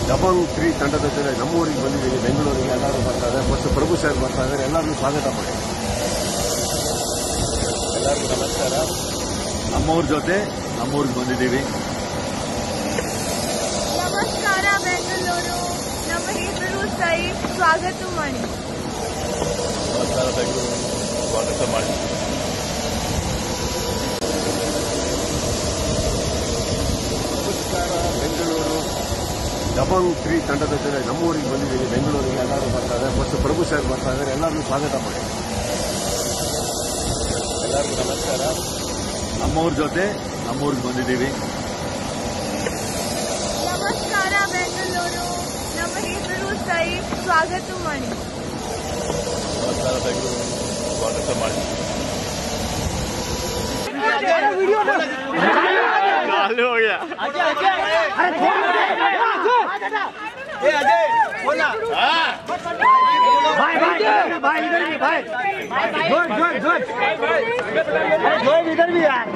ದಬಂಗ್ three ತಂಡದ ಜೊತೆ ನಮ್ಮೂರಿಗೆ ಬಂದಿದ್ದೀವಿ ಬೆಂಗಳೂರಿಗೆ ಎಲ್ಲರೂ ಬರ್ತಾ ಇದ್ದಾರೆ ಫಸ್ಟ್ ಪ್ರಭು ಸರ್ ಬರ್ತಾ ಇದ್ದಾರೆ ಎಲ್ಲರಿಗೂ ಸ್ವಾಗತ ಮಾಡಿ ಎಲ್ಲರಿಗೂ ನಮಸ್ಕಾರ ನಮ್ಮೂರ ಜೊತೆ ನಮ್ಮೂರಿಗೆ ಬಂದಿದ್ದೀವಿ ನಮಸ್ಕಾರ ಬೆಂಗಳೂರು ನಮ್ಮ ಹೆಸರು ಸೈಫ್ ಸ್ವಾಗತ ಮಾಡಿ ನಮಸ್ಕಾರ ಬೆಂಗಳೂರು ಸ್ವಾಗತ ಮಾಡಿ ನಮಸ್ಕಾರ ಬೆಂಗಳೂರು ದಬಂಗ್ ತ್ರೀ ತಂಡದ ಜೊತೆ ನಮ್ಮೂರಿಗೆ ಬಂದಿದ್ದೀವಿ ಬೆಂಗಳೂರಿಗೆ ಎಲ್ಲರೂ ಬರ್ತಾ ಇದ್ದಾರೆ ಫಸ್ಟ್ ಪ್ರಭು ಸರ್ ಬರ್ತಾ ಇದ್ದಾರೆ ಎಲ್ಲರಿಗೂ ಸ್ವಾಗತ ಮಾಡಿ ಎಲ್ಲರಿಗೂ ನಮಸ್ಕಾರ ನಮ್ಮೂರ ಜೊತೆ ನಮ್ಮೂರಿಗೆ ಬಂದಿದ್ದೀವಿ ನಮಸ್ಕಾರ ಬೆಂಗಳೂರು ನಮ್ಮ ಹೆಸರು ಸೈಫ್ ಸ್ವಾಗತ ಮಾಡಿ ನಮಸ್ಕಾರ ಬೆಂಗಳೂರು ಸ್ವಾಗತ ಮಾಡಿ भाई भाई भाई इधर भी भाई गुड गुड गुड अरे इधर भी यार